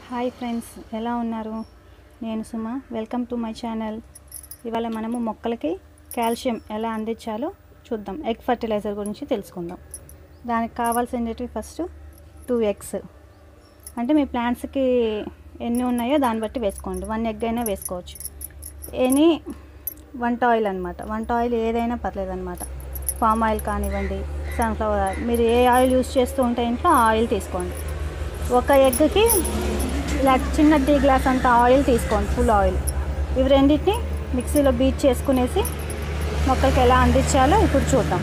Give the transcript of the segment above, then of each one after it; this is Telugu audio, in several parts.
హాయ్ ఫ్రెండ్స్ ఎలా ఉన్నారు నేను Suma welcome to my channel ఇవాళ మనము మొక్కలకి కాల్షియం ఎలా అందించాలో చూద్దాం ఎగ్ ఫర్టిలైజర్ గురించి తెలుసుకుందాం దానికి కావాల్సినవి ఫస్ట్ టూ ఎగ్స్ అంటే మీ ప్లాంట్స్కి ఎన్ని ఉన్నాయో దాన్ని బట్టి వేసుకోండి వన్ ఎగ్ అయినా వేసుకోవచ్చు ఎనీ వంట ఆయిల్ అనమాట వంట ఆయిల్ ఏదైనా పర్లేదు అనమాట పామ్ ఆయిల్ కానివ్వండి సన్ఫ్లవర్ ఆయిల్ మీరు ఏ ఆయిల్ యూస్ చేస్తూ ఉంటే ఇంట్లో ఆ ఆయిల్ తీసుకోండి ఒక ఎగ్కి ఇలా చిన్న టీ గ్లాస్ అంత ఆయిల్ తీసుకోండి ఫుల్ ఆయిల్ ఇవి రెండింటిని మిక్సీలో బీట్ చేసుకునేసి మొక్కలకి ఎలా అందించాలో ఇప్పుడు చూద్దాం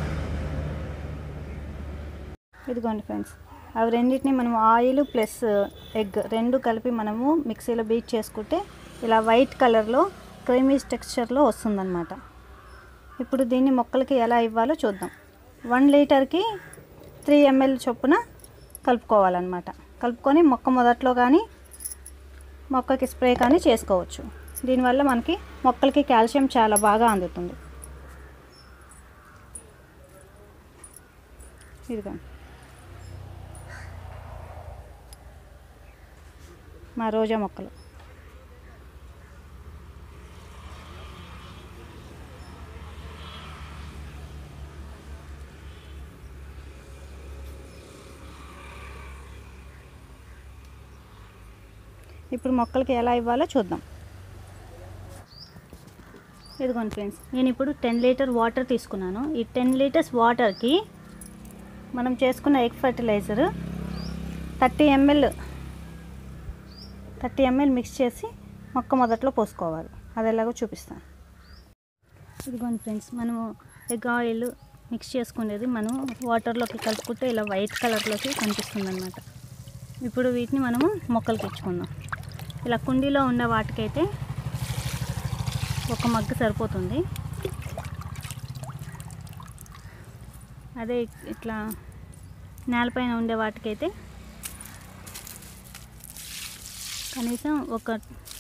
ఇదిగోండి ఫ్రెండ్స్ అవి రెండింటిని మనం ఆయిల్ ప్లస్ ఎగ్ రెండు కలిపి మనము మిక్సీలో బీట్ చేసుకుంటే ఇలా వైట్ కలర్లో క్రీమీ టెక్స్చర్లో వస్తుందన్నమాట ఇప్పుడు దీన్ని మొక్కలకి ఎలా ఇవ్వాలో చూద్దాం వన్ లీటర్కి త్రీ ఎంఎల్ చొప్పున కలుపుకోవాలన్నమాట కలుపుకొని మొక్క మొదట్లో కానీ మొక్కకి స్ప్రే కానీ చేసుకోవచ్చు దీనివల్ల మనకి మొక్కలకి కాల్షియం చాలా బాగా అందుతుంది ఇదిగో మా రోజా మొక్కలు ఇప్పుడు మొక్కలకి ఎలా ఇవ్వాలో చూద్దాం ఇదిగోండి ఫ్రెండ్స్ నేను ఇప్పుడు టెన్ లీటర్ వాటర్ తీసుకున్నాను ఈ టెన్ లీటర్స్ వాటర్కి మనం చేసుకున్న egg fertiliser thirty ML thirty ML mix చేసి మొక్క మొదట్లో పోసుకోవాలి అది ఎలాగో చూపిస్తాను ఇదిగోండి ఫ్రెండ్స్ మనము ఎగ్ ఆయిల్ మిక్స్ చేసుకునేది మనం వాటర్లోకి కలుపుకుంటే ఇలా వైట్ కలర్లోకి కనిపిస్తుంది అనమాట ఇప్పుడు వీటిని మనము మొక్కలకి ఇచ్చుకుందాం ఇలా కుండీలో ఉన్న వాటికైతే ఒక మగ్గు సరిపోతుంది అదే ఇట్లా నేలపైన ఉండే వాటికైతే కనీసం ఒక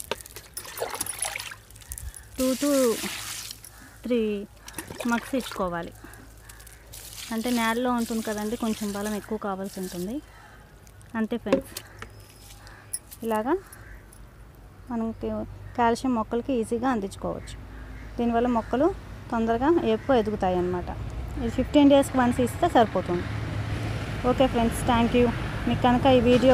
టూ టు త్రీ మగ్స్ ఇచ్చుకోవాలి అంటే నేలలో ఉంటుంది కదండి కొంచెం బలం ఎక్కువ కావాల్సి ఉంటుంది అంతే ఫ్రెండ్స్ ఇలాగా మనకి కాల్షియం మొక్కలకి ఈజీగా అందించుకోవచ్చు దీనివల్ల మొక్కలు తొందరగా ఎక్కువ ఎదుగుతాయి అన్నమాట ఇది ఫిఫ్టీన్ డేస్కి వన్స్ ఇస్తే సరిపోతుంది ఓకే ఫ్రెండ్స్ థ్యాంక్ యూ మీకు కనుక ఈ వీడియో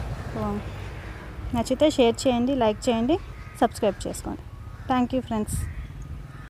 నచ్చితే షేర్ చేయండి లైక్ చేయండి సబ్స్క్రైబ్ చేసుకోండి థ్యాంక్ యూ ఫ్రెండ్స్